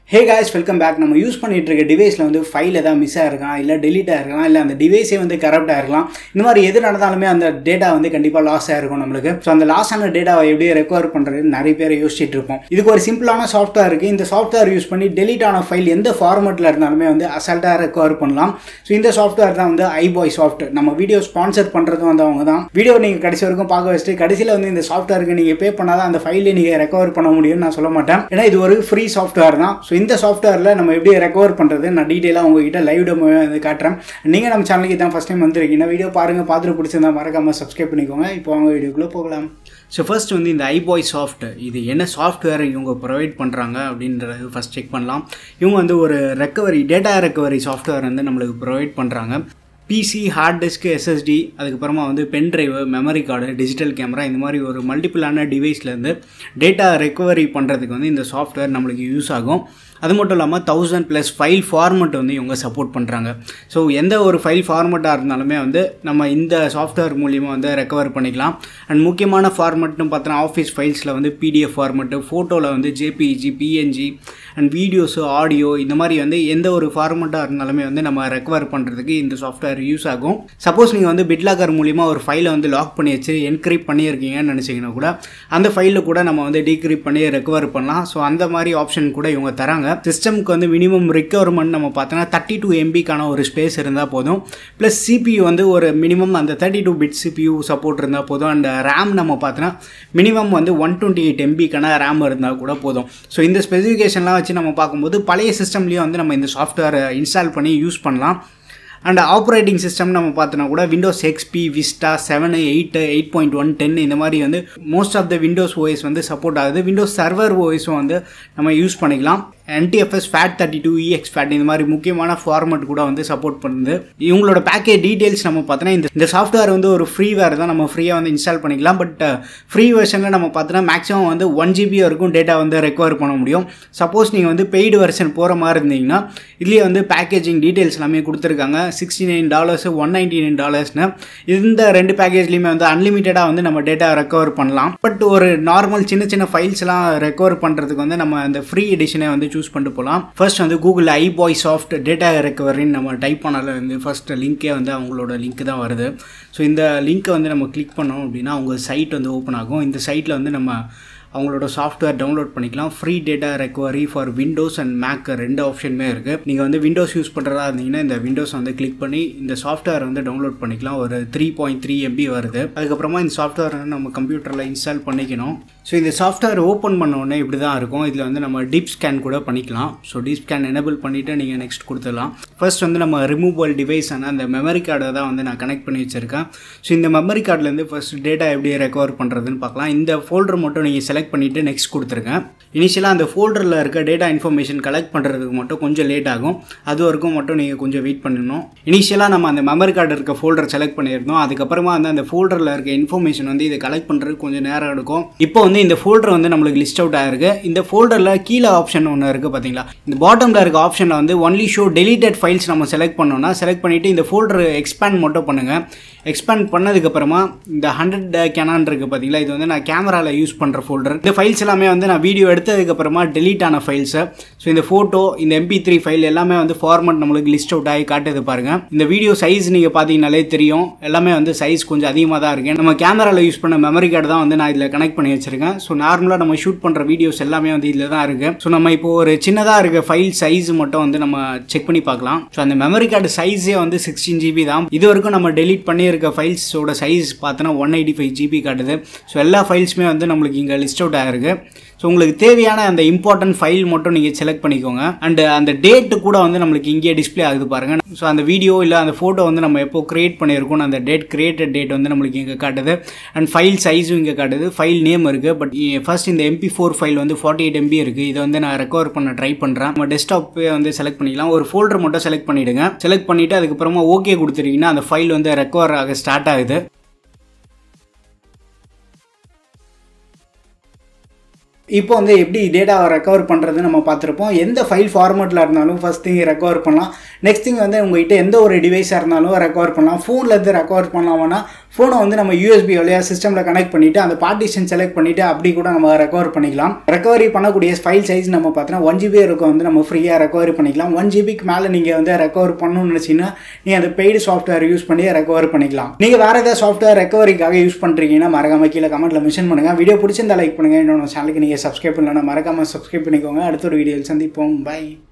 ஹே guys welcome back நம்ம use பண்ணிட்டு இருக்க டிவைஸில் வந்து ஃபைல் எதாவது மிஸ் ஆயிருக்கலாம் இல்லை டெலீட் ஆயிருக்கலாம் இல்லை அந்த டிவைஸே வந்து கரப்ட் ஆயிருக்கலாம் இந்த மாதிரி எது நடந்தாலுமே அந்த டேட்டா வந்து கண்டிப்பாக லாஸ் ஆயிருக்கும் நம்மளுக்கு ஸோ அந்த லாஸ் ஆன டேட்டாவை எப்படி ரெக்கவர் பண்ணுறது நிறைய பேர் யோசிச்சுட்டு இருப்போம் இதுக்கு ஒரு சிம்பிளான சாஃப்ட்வேர் இருக்குது இந்த சாஃப்ட்வேர் யூஸ் பண்ணி டெலீட் ஆன ஃபைல் எந்த ஃபார்மெட்டில் இருந்தாலுமே வந்து அசால்ட்டாக ரெக்கவர் பண்ணலாம் ஸோ இந்த சாஃப்ட்வேர் தான் வந்து ஐபாய் சாஃப்ட் நம்ம வீடியோ ஸ்பான்சர் பண்ணுறதும் வந்து அவங்க தான் வீடியோ நீங்கள் கடைசி வரைக்கும் பார்க்க வச்சுட்டு கடைசியில் வந்து இந்த சாஃப்ட்வேருக்கு நீங்கள் பே பண்ணாதான் அந்த ஃபைலை நீங்கள் ரெக்கவர் பண்ண முடியும்னு நான் சொல்ல மாட்டேன் ஏன்னா இது ஒரு ஃப்ரீ சாஃப்ட்வேர் தான் ஸோ இந்த சாஃப்ட்வேரில் நம்ம எப்படி ரெக்கவர் பண்ணுறது நான் டீட்டெயிலாக உங்ககிட்ட லைவ் டெமோ வந்து காட்டுறேன் நீங்கள் நம்ம சேனலுக்கு தான் ஃபஸ்ட் டைம் வந்திருக்கீங்க வீடியோ பாருங்கள் பார்த்துட்டு பிடிச்சிருந்தா மறக்காமல் சப்ஸ்கிரைப் பண்ணிக்கோங்க இப்போ அவங்க வீடியோக்குள்ளே போகலாம் ஸோ ஃபர்ஸ்ட் வந்து இந்த ஐபாய் சாஃப்ட் இது என்ன சாஃப்ட்வேர் இவங்க ப்ரொவைட் பண்ணுறாங்க அப்படின்றது ஃபஸ்ட் செக் பண்ணலாம் இவங்க வந்து ஒரு ரெக்கவரி டேட்டா ரெக்கவரி சாஃப்ட்வேர் வந்து நம்மளுக்கு ப்ரொவைட் பண்ணுறாங்க பிசி ஹார்ட் டிஸ்க்கு எஸ்எஸ்டி அதுக்கப்புறமா வந்து pen drive memory card digital camera இந்த மாதிரி ஒரு மல்டிபிளான டிவைஸ்லேருந்து டேட்டா ரெக்கவரி பண்ணுறதுக்கு வந்து இந்த சாஃப்ட்வேர் நம்மளுக்கு யூஸ் ஆகும் அது மட்டும் இல்லாமல் தௌசண்ட் ப்ளஸ் ஃபைல் ஃபார்மெட் வந்து இவங்க சப்போர்ட் பண்ணுறாங்க ஸோ எந்த ஒரு ஃபைல் ஃபார்மெட்டாக இருந்தாலுமே வந்து நம்ம இந்த சாஃப்ட்வேர் மூலிமா வந்து ரெக்கவர் பண்ணிக்கலாம் அண்ட் முக்கியமான ஃபார்மெட்னு பார்த்தோன்னா ஆஃபீஸ் ஃபைல்ஸில் வந்து பிடிஎஃப் ஃபார்மெட்டு ஃபோட்டோவில் வந்து JPEG PNG and videos audio இந்த மாதிரி வந்து எந்த ஒரு ஃபார்மெட்டாக இருந்தாலுமே வந்து நம்ம ரெக்கவர் பண்ணுறதுக்கு இந்த சாஃப்ட்வேர் யூஸ் ஆகும் சப்போஸ் நீங்கள் வந்து பிட்லாக்கர் மூலிமா ஒரு ஃபைலை வந்து லாக் பண்ணி வச்சு என்கிரிப்ட் பண்ணியிருக்கீங்கன்னு நினச்சிங்கன்னா கூட அந்த ஃபைலில் கூட நம்ம வந்து டீக்ரிப்ட் பண்ணி ரெக்கவர் பண்ணலாம் ஸோ அந்த மாதிரி ஆப்ஷன் கூட இவங்க தராங்க சிஸ்டம்க்கு வந்து மினிமம் ரிக்வயர்மெண்ட் நம்ம பார்த்தோன்னா தேர்ட்டி டூ எம்பிக்கான ஒரு ஸ்பேஸ் இருந்தால் போதும் ப்ளஸ் சிபியூ வந்து ஒரு மினிமம் அந்த thirty two bit CPU support இருந்தால் போதும் அண்ட் ரேம் நம்ம பார்த்தோன்னா மினிமம் வந்து ஒன் டுவெண்ட்டி எயிட் எம்பிக்கான ரேம் இருந்தால் கூட போதும் ஸோ இந்த ஸ்பெசிஃபிகேஷன்லாம் வச்சு நம்ம பார்க்கும்போது பழைய சிஸ்டம்லேயும் வந்து நம்ம இந்த சாஃப்ட்வேரை இன்ஸ்டால் பண்ணி யூஸ் பண்ணலாம் அண்ட் ஆப்ரேட்டிங் சிஸ்டம் நம்ம பார்த்தோன்னா கூட Windows XP Vista seven eight eight point one ten இந்த மாதிரி வந்து most of the Windows OS வந்து சப்போர்ட் ஆகுது விண்டோஸ் சர்வர் ஓஎஸும் வந்து நம்ம யூஸ் பண்ணிக்கலாம் NTFS FAT thirty two exFAT இந்த மாதிரி முக்கியமான ஃபார்மெட் கூட வந்து சப்போர்ட் பண்ணுது இவங்களோட பேக்கேஜ் டீட்டெயில்ஸ் நம்ம பார்த்தோன்னா இந்த இந்த சாஃப்ட்வேர் வந்து ஒரு ஃப்ரீ வேர் தான் நம்ம ஃப்ரீயாக வந்து இன்ஸ்டால் பண்ணிக்கலாம் பட் ஃப்ரீ வெர்ஷனில் நம்ம பார்த்தோன்னா மேக்ஸிமம் வந்து ஒன் ஜிபி வரைக்கும் டேட்டா வந்து ரெக்கவர் பண்ண முடியும் சப்போஸ் நீங்கள் வந்து பெய்டு வெர்ஷன் போகிற மாதிரி இருந்தீங்கன்னா இதுலேயே வந்து பேக்கேஜிங் டீட்டெயில்ஸ் எல்லாமே கொடுத்துருக்காங்க sixty nine dollars one ninety nine டாலர்ஸ்னு இந்த ரெண்டு பேக்கேஜ்லையுமே வந்து அன்லிமிட்டடாக வந்து நம்ம டேட்டா ரெக்கவர் பண்ணலாம் பட் ஒரு நார்மல் சின்ன சின்ன ஃபைல்ஸ்லாம் ரெக்கவர் பண்ணுறதுக்கு வந்து நம்ம அந்த ஃப்ரீ எடிஷனை வந்து சூஸ் பண்ணிட்டு போகலாம் ஃபர்ஸ்ட் வந்து கூகுள் ஐபாய் சாஃப்ட் டேட்டா ரெக்கவரின்னு நம்ம டைப் பண்ணல வந்து ஃபர்ஸ்ட் லிங்க்கே வந்து அவங்களோட லிங்க் தான் வருது ஸோ இந்த லிங்க்கை வந்து நம்ம கிளிக் பண்ணோம் அப்படின்னா அவங்க சைட் வந்து ஓப்பன் ஆகும் இந்த சைட்டில் வந்து நம்ம அவங்களோட சாஃப்ட்வேர் டவுன்லோட் பண்ணிக்கலாம் free data recovery for Windows and Mac ரெண்டு ஆப்ஷனுமே இருக்குது நீங்கள் வந்து விண்டோஸ் யூஸ் பண்ணுறதா இருந்தீங்கன்னா இந்த விண்டோஸ் வந்து கிளிக் பண்ணி இந்த சாஃப்ட்வேர் வந்து டவுன்லோட் பண்ணிக்கலாம் ஒரு த்ரீ பாயிண்ட் த்ரீ எம்பி வருது அதுக்கப்புறமா இந்த சாஃப்ட்வேர் வந்து நம்ம கம்ப்யூட்டரில் இன்ஸ்டால் பண்ணிக்கணும் ஸோ இந்த சாஃப்ட்வேர் ஓப்பன் பண்ண உடனே இப்படி தான் இருக்கும் இதில் வந்து நம்ம டீப் ஸ்கேன் கூட பண்ணிக்கலாம் ஸோ டீப் ஸ்கேன் எனேபிள் பண்ணிவிட்டு நீங்கள் நெக்ஸ்ட் கொடுத்துடலாம் ஃபர்ஸ்ட் வந்து நம்ம ரிமூவல் டிவைஸ் ஆனால் அந்த மெமரி கார்டை தான் வந்து நான் கனெக்ட் பண்ணி வச்சுருக்கேன் ஸோ இந்த மெமரி கார்ட்லேருந்து ஃபர்ஸ்ட் டேட்டா எப்படி ரெக்கவர் பண்ணுறதுன்னு பார்க்கலாம் இந்த ஃபோல்டர் மட்டும் நீங்கள் செலக்ட் பண்ணிவிட்டு நெக்ஸ்ட் கொடுத்துருங்க இனிஷியலாக அந்த ஃபோல்டரில் இருக்க டேட்டா இன்ஃபர்மேஷன் கலெக்ட் பண்ணுறதுக்கு மட்டும் கொஞ்சம் லேட் ஆகும் அது வரைக்கும் மட்டும் நீங்கள் கொஞ்சம் வெயிட் பண்ணணும் இனிஷியலாக நம்ம அந்த மெமரி கார்டு இருக்க ஃபோல்டர் செலக்ட் பண்ணியிருந்தோம் அதுக்கப்புறமா வந்து அந்த ஃபோல்டரில் இருக்க இன்ஃபர்மேஷன் வந்து இதை கலெக்ட் பண்ணுறதுக்கு கொஞ்சம் நேரம் எடுக்கும் இப்போ வந்து இந்த ஃபோல்டர் வந்து நம்மளுக்கு லிஸ்ட் அவுட் ஆயிருக்கு இந்த ஃபோல்டரில் கீழே ஆப்ஷன் ஒன்று இருக்குது பார்த்தீங்களா இந்த பாட்டமில் இருக்க ஆப்ஷனில் வந்து ஒன்லி ஷோ டெலிட்டட் ஃபைல்ஸ் நம்ம செலக்ட் பண்ணோம்னா செலக்ட் பண்ணிவிட்டு இந்த ஃபோல்டர் எக்ஸ்பேண்ட் மட்டும் பண்ணுங்கள் எக்ஸ்பேண்ட் பண்ணதுக்கப்புறமா இந்த ஹண்ட்ரட் கேனான் இருக்குது பார்த்தீங்களா இது வந்து நான் கேமராவில் யூஸ் பண்ணுற ஃபோல்டர் இந்த ஃபைல்ஸ் எல்லாமே வந்து நான் வீடியோ எடுத்ததுக்கப்புறமா டெலீட் ஆன ஃபைல்ஸை ஸோ இந்த ஃபோட்டோ இந்த எம்பி த்ரீ ஃபைல் எல்லாமே வந்து ஃபார்மெட் நம்மளுக்கு லிஸ்ட் அவுட் ஆகி காட்டுது பாருங்கள் இந்த வீடியோ சைஸ் நீங்கள் பார்த்தீங்கனாலே தெரியும் எல்லாமே வந்து சைஸ் கொஞ்சம் அதிகமாக தான் இருக்கு நம்ம கேமராவில் யூஸ் பண்ண மெமரி கார்டு தான் வந்து நான் இதில் கனெக்ட் பண்ணி வச்சிருக்கேன் ஸோ நார்மலாக நம்ம ஷூட் பண்ணுற வீடியோஸ் எல்லாமே வந்து இதில் தான் இருக்குது ஸோ நம்ம இப்போ ஒரு சின்னதாக இருக்க ஃபைல் சைஸ் மட்டும் வந்து நம்ம செக் பண்ணி பார்க்கலாம் ஸோ அந்த மெமரி கார்டு சைஸே வந்து சிக்ஸ்டீன் ஜிபி தான் இது வரைக்கும் நம்ம டெலீட் பண்ணியிருக்க ஃபைல்ஸோட சைஸ் பார்த்தோன்னா ஒன் எயிட்டி ஃபைவ் ஜிபி காட்டுது ஸோ எல்லா ஃபைல்ஸுமே வந்து நம்மளுக்கு இங்கே லிஸ்ட் அவுட் ஆயிருக்கு ஸோ உங்களுக்கு தேவையான அந்த இம்பார்ட்டன்ட் ஃபைல் மட்டும் நீங்கள் செலக்ட் பண்ணிக்கோங்க அண்ட் அந்த டேட்டு கூட வந்து நம்மளுக்கு இங்கேயே டிஸ்பிளே ஆகுது பாருங்கள் ஸோ அந்த வீடியோ இல்லை அந்த ஃபோட்டோ வந்து நம்ம எப்போ கிரியேட் பண்ணியிருக்கோம் அந்த டேட் கிரியேட்டட் டேட் வந்து நம்மளுக்கு இங்கே காட்டுது அண்ட் ஃபைல் சைஸும் இங்கே காட்டுது ஃபைல் நேம் இருக்குது பட் ஃபர்ஸ்ட் இந்த எம்பி ஃபோர் ஃபைல் வந்து ஃபார்ட்டி எயிட் எம்பி இருக்குது இதை வந்து நான் ரெக்கவர் பண்ண ட்ரை பண்ணுறேன் நம்ம டெஸ்க்டாப்பே வந்து செலக்ட் பண்ணிக்கலாம் ஒரு ஃபோல்டர் மட்டும் செலக்ட் பண்ணிவிடுங்க செலக்ட் பண்ணிவிட்டு அதுக்கப்புறமா ஓகே கொடுத்துட்டீங்கன்னா அந்த ஃபைல் வந்து ரெக்கவர் ஆக ஸ்டார்ட் ஆகுது இப்போ வந்து எப்படி டேட்டாவை ரெக்கவர் பண்ணுறது நம்ம பார்த்துருப்போம் எந்த ஃபைல் ஃபார்மேட்டில் இருந்தாலும் ஃபஸ்ட் திங் ரெக்கவர் பண்ணலாம் நெக்ஸ்ட் திங் வந்து உங்கள்கிட்ட எந்த ஒரு டிவைஸாக இருந்தாலும் ரெக்கவர் பண்ணலாம் ஃபோனில் இருந்து ரெக்கவர் பண்ணலாம்னா ஃபோனை வந்து நம்ம யூஎஸ்பி வழியாக சிஸ்டமில் கனெக்ட் பண்ணிவிட்டு அந்த பார்ட்டிஷன் செலக்ட் பண்ணிவிட்டு அப்படி கூட நம்ம ரெக்கவர் பண்ணிக்கலாம் ரெக்கவரி பண்ணக்கூடிய ஃபைல் சைஸ் நம்ம பார்த்தோன்னா ஒன் ஜிபி இருக்கும் வந்து நம்ம ஃப்ரீயாக ரெக்கவரி பண்ணிக்கலாம் ஒன் ஜிபிக்கு மேலே நீங்கள் வந்து ரெக்கவர் பண்ணணும்னு நினச்சிங்கன்னா நீங்கள் அந்த பெய்டு சாஃப்ட்வேர் யூஸ் பண்ணி ரெக்கவர் பண்ணிக்கலாம் நீங்கள் வேறு ஏதாவது சாஃப்ட்வேர் ரெக்கவரிக்காக யூஸ் பண்ணுறீங்கன்னா மறக்காம கீழே கமெண்ட்டில் மென்ஷன் பண்ணுங்கள் வீடியோ பிடிச்சிருந்தா லைக் பண்ணுங்கள் இன்னொன்று சேனலுக்கு நீங்கள் சப்ஸ்கிரைப் பண்ணலன்னா மறக்காமல் சப்ஸ்கிரைப் பண்ணிக்கோங்க அடுத்த ஒரு வீடியோவில் சந்திப்போம் பை